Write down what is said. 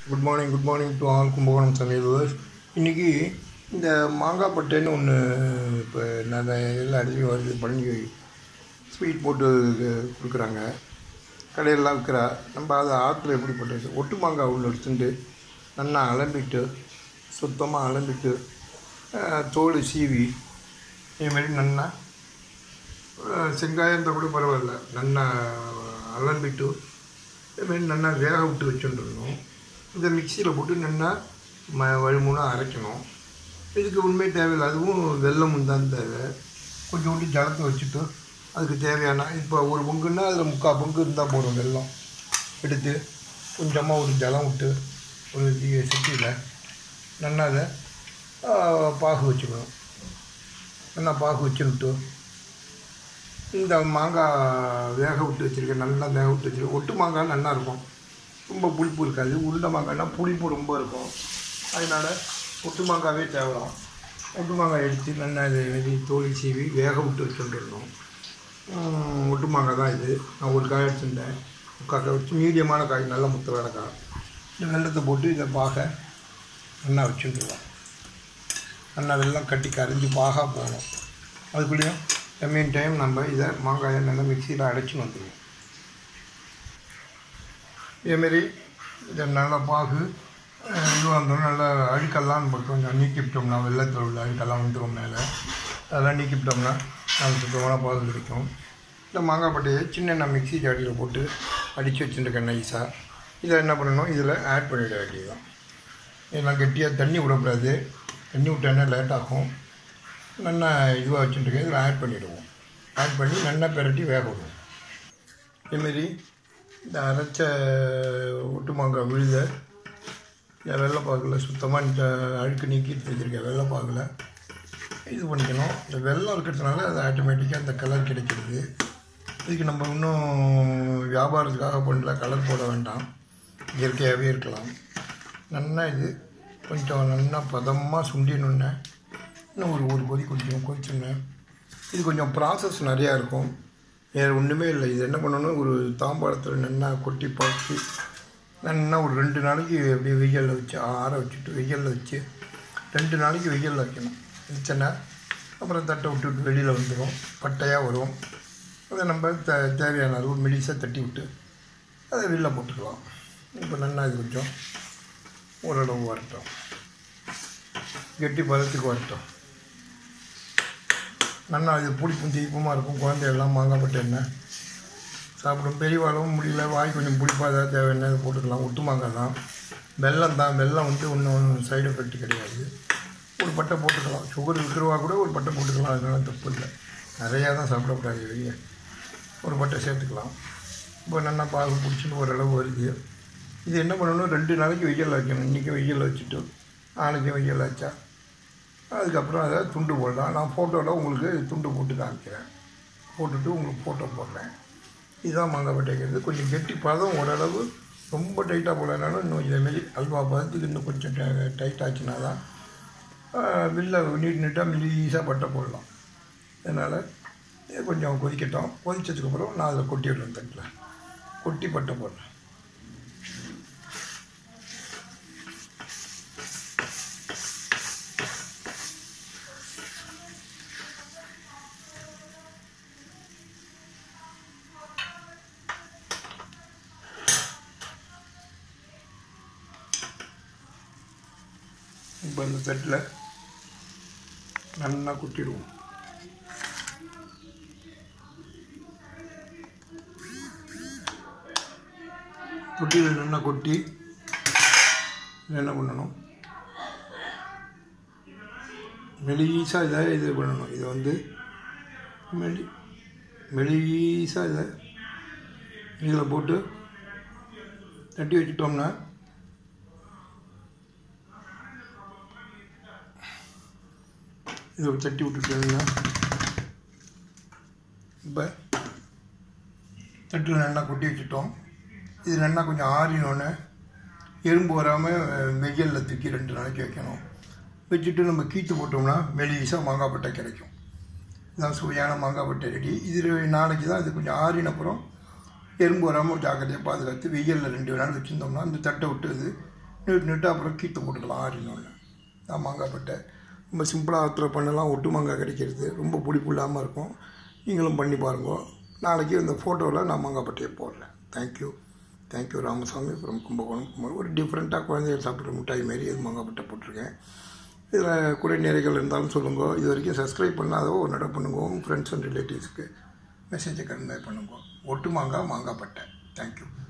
good morning good morning to all Kumbakonam சமையல் இன்றைக்கி இந்த மாங்காய் பட்டைன்னு ஒன்று இப்போ நிறைய எல்லா இடத்துலையும் வருது பழனி ஸ்வீட் போட்டு கொடுக்குறாங்க கடையிலலாம் விற்கிறா நம்ம அதை ஆற்றுல எப்படி பண்ணுறது ஒட்டு மாங்காய் உள்ள எடுத்துட்டு நல்லா அலம்பிட்டு சுத்தமாக அலம்பிட்டு அஹ், தோல் சீவி இதுமாரி நல்லா அஹ், செங்காயம் இருந்தால் கூட பரவாயில்ல நல்லா அலம்பிட்டு இதுமாரி நல்லா வேக விட்டு வச்சுட்டுருக்கணும் இதை மிக்சியில் போட்டு நல்லா ம வழுமூணாக அரைக்கணும் இதுக்கு உண்மை தேவையில்லை அதுவும் வெல்லமும் தான் தேவை கொஞ்சோண்டு ஜலத்தை வச்சுட்டு அதுக்கு தேவையான இப்போ ஒரு பொங்குன்னா அதில் முக்கால் பொங்கு இருந்தால் போதும் வெல்லம் எடுத்து கொஞ்சமாக ஒரு ஜலம் விட்டு ஒரு சிட்டியில் நல்லா அதை ஆ, பாகு வச்சுக்கணும் நல்லா பாகு வச்சுக்கிட்டு இந்த மாங்காய் வேக விட்டு வச்சுருக்கேன் நல்லா வேக விட்டு வச்சுருக்கேன் ஒட்டு மாங்காய் நல்லா இருக்கும் ரொம்ப புளிப்பு இருக்காது உருண்டை மாங்காய்னா புளிப்பு ரொம்ப இருக்கும் அதனால் ஒட்டு மாங்காவே தேவலாம் ஒட்டு மாங்காய் எடுத்து நல்லா இது இது தோல் சீவி வேக விட்டு வச்சுட்டுருந்தோம் ஒட்டு மாங்காய் தான் இது நான் ஒரு காய் எடுத்துட்டேன் முக்கால் காய் வச்சு மீடியமான காய் நல்ல முத்த வேலை காய் இந்த வெள்ளத்தை போட்டு இதை பாக நல்லா வச்சுட்டுருவோம் நல்லா வெள்ளம் கட்டி கரைஞ்சி பாகாக போகணும் அதுக்குள்ளேயும் மீன் டைம் நம்ம இதை மாங்காயை நல்லா மிக்சியில் அடைச்சின்னு வந்துடுவோம் இதேமாரி இதை நல்லா பாகு அஹ், இதுவாக இருந்தாலும் நல்லா அழுக்கெல்லாம் நம்ம கொஞ்சம் நீக்கிவிட்டோம்னா வெள்ளத்தில் உள்ள அழுக்கெல்லாம் வந்துடும் மேலே அதெல்லாம் நீக்கிவிட்டோம்னா நமக்கு சுத்தமான பாகு கிடைக்கும் இந்த மாங்காய் பட்டையை சின்ன மிக்ஸி ஜாடியில் போட்டு அடித்து வச்சுருக்கேன் நைஸாக இதை என்ன பண்ணணும் இதில் ஆட் பண்ணிட வேண்டியதுதான் இதெல்லாம் கெட்டியாக தண்ணி விடக்கூடாது தண்ணி விட்டோன்னா லேட் ஆகும் நல்லா இதுவாக வச்சுட்டுருக்கேன் இதில் ஆட் பண்ணிவிடுவோம் ஆட் பண்ணி நல்லா பிரட்டி வேக விடுவோம் இதேமாரி இந்த அரைச்ச ஒட்டு மாங்காய் விழுத இந்த வெள்ளைப்பாக்கில் சுத்தமாக இந்த அழுக்கு நீக்கிட்டு வச்சுருக்கேன் வெள்ளைப்பாக்கில் இது பண்ணிக்கணும் இந்த வெள்ளம் இருக்கிறதுனால அது ஆட்டோமேட்டிக்காக அந்த கலர் கிடைக்கிறது இதுக்கு நம்ம இன்னும் வியாபாரத்துக்காக பண்ணல கலர் போட வேண்டாம் இயற்கையாகவே இருக்கலாம் நல்லா இது கொஞ்சம் நல்லா பதமாக சுண்டினோன்னே இன்னும் ஒரு ஒரு கொதி கொஞ்சம் கொதிச்சுங்க இது கொஞ்சம் ப்ராசஸ் நிறையா இருக்கும் வேறு ஒன்றுமே இல்லை இது என்ன பண்ணணும் ஒரு தாம்பாளத்தில் நல்லா கொட்டி பாய்ச்சி நல்லா ஒரு ரெண்டு நாளைக்கு அப்படியே வெயிலில் வச்சு ஆற வச்சுட்டு வெயிலில் வச்சு ரெண்டு நாளைக்கு வெயிலில் வைக்கணும் வச்சேன்னா அப்புறம் தட்டை விட்டுட்டு வெளியில் வந்துடும் பட்டையாக வரும் அதை நம்ம தே தேவையான அளவு மெலிசாக தட்டி விட்டு அதை வெளில போட்டுக்கலாம் இப்போ நல்லா இது கொஞ்சம் ஓரளவு வரட்டும் கெட்டி பதத்துக்கு வரட்டும் நல்லா இது புளிப்பும் தீப்புமாக இருக்கும் குழந்தையெல்லாம் மாங்காய் பட்டு என்ன சாப்பிடும் பெரியவாளும் முடியல வாய் கொஞ்சம் புளிப்பாக ஏதாவது தேவையான இது போட்டுக்கலாம் ஒட்டு மாங்காய் தான் வெல்லம் தான் வெல்லம் வந்து ஒன்றும் சைடு எஃபெக்ட் கிடையாது ஒரு பட்டை போட்டுக்கலாம் சுகர் இருக்கிறவா கூட ஒரு பட்டை போட்டுக்கலாம் அதனால தப்பு இல்லை நிறையா தான் சாப்பிடக்கூடாது வெளியே ஒரு பட்டை சேர்த்துக்கலாம் இப்போ நல்லா பாகு பிடிச்சின்னு ஓரளவு வருது இது என்ன பண்ணணும் ரெண்டு நாளைக்கு வெயிலில் வைக்கணும் இன்றைக்கி வெயிலில் வச்சுட்டு நாளைக்கு வெயிலில் வச்சா அதுக்கப்புறம் அதை துண்டு போடலாம் நான் ஃபோட்டோவில் உங்களுக்கு துண்டு போட்டு காமிக்கிறேன் போட்டுட்டு உங்களுக்கு ஃபோட்டோ போடுறேன் இதுதான் மாங்காய் பட்டைக்கிறது கொஞ்சம் கெட்டி பதம் ஓரளவு ரொம்ப டைட்டாக போடலனாலும் இன்னும் இதேமாரி அல்வா பதத்துக்கு இன்னும் கொஞ்சம் டைட் ஆச்சுன்னா தான் வெளில நீட் நீட்டாக மெலீஸாக பட்டை போடலாம் அதனால் இது கொஞ்சம் கொதிக்கட்டும் கொதிச்சதுக்கப்புறம் நான் அதில் கொட்டி விடுறேன் தட்டில் கொட்டி பட்டை போடுறேன் இப்போ இந்த தட்டில் நல்லா கொட்டிடுவோம் தொட்டியில் நல்லா கொட்டி இதை என்ன பண்ணணும் மெலிசாக இதை இது பண்ணணும் இது வந்து மெலி மெலிசாக இதை இதில் போட்டு தட்டி வச்சுட்டோம்னா இதை தட்டி விட்டுட்டோம்னா இப்போ தட்டில் நல்லா கொட்டி வச்சுட்டோம் இது நல்லா கொஞ்சம் ஆறினோன்னே எறும்பு வராமல் வெயிலில் தூக்கி ரெண்டு நாளைக்கு வைக்கணும் வச்சுட்டு நம்ம கீத்து போட்டோம்னா மெலிசாக மாங்காய் பட்டை கிடைக்கும் இதான் சுவையான மாங்காய் பட்டை ரெடி இது நாளைக்கு தான் இது கொஞ்சம் ஆறின அப்புறம் எறும்பு வராமல் ஜாக்கிரதையாக பாதுகாத்து வெயிலில் ரெண்டு நாள் வச்சுருந்தோம்னா இந்த தட்டை விட்டு இது நீட்டு நீட்டாக அப்புறம் கீத்து போட்டுக்கலாம் ஆறினோன்னு நான் மாங்காய் பட்டை ரொம்ப சிம்பிளாக ஆற்றுல பண்ணலாம் ஒட்டு மாங்காய் கிடைக்கிறது ரொம்ப பிடிப்பு இல்லாமல் இருக்கும் நீங்களும் பண்ணி பாருங்க நாளைக்கு இந்த ஃபோட்டோவில் நான் மாங்காய் பட்டையை போடுறேன் thank you thank you Ramasamy from Kumbakonam Kumbakonam ஒரு டிஃப்ரெண்ட்டாக குழந்தைகள் சாப்பிட்ற மிட்டாய் மாரி இது மாங்காய் பட்டை போட்டிருக்கேன் இதில் குறை நிறைகள் இருந்தாலும் சொல்லுங்க இது வரைக்கும் சப்ஸ்கிரைப் பண்ணாதோ ஒரு நட பண்ணுங்க உங்கள் ஃப்ரெண்ட்ஸ் அண்ட் ரிலேட்டிவ்ஸ்க்கு மெசேஜை கன்வே பண்ணுங்க ஒட்டு மாங்காய் மாங்காய் பட்டை தேங்க்யூ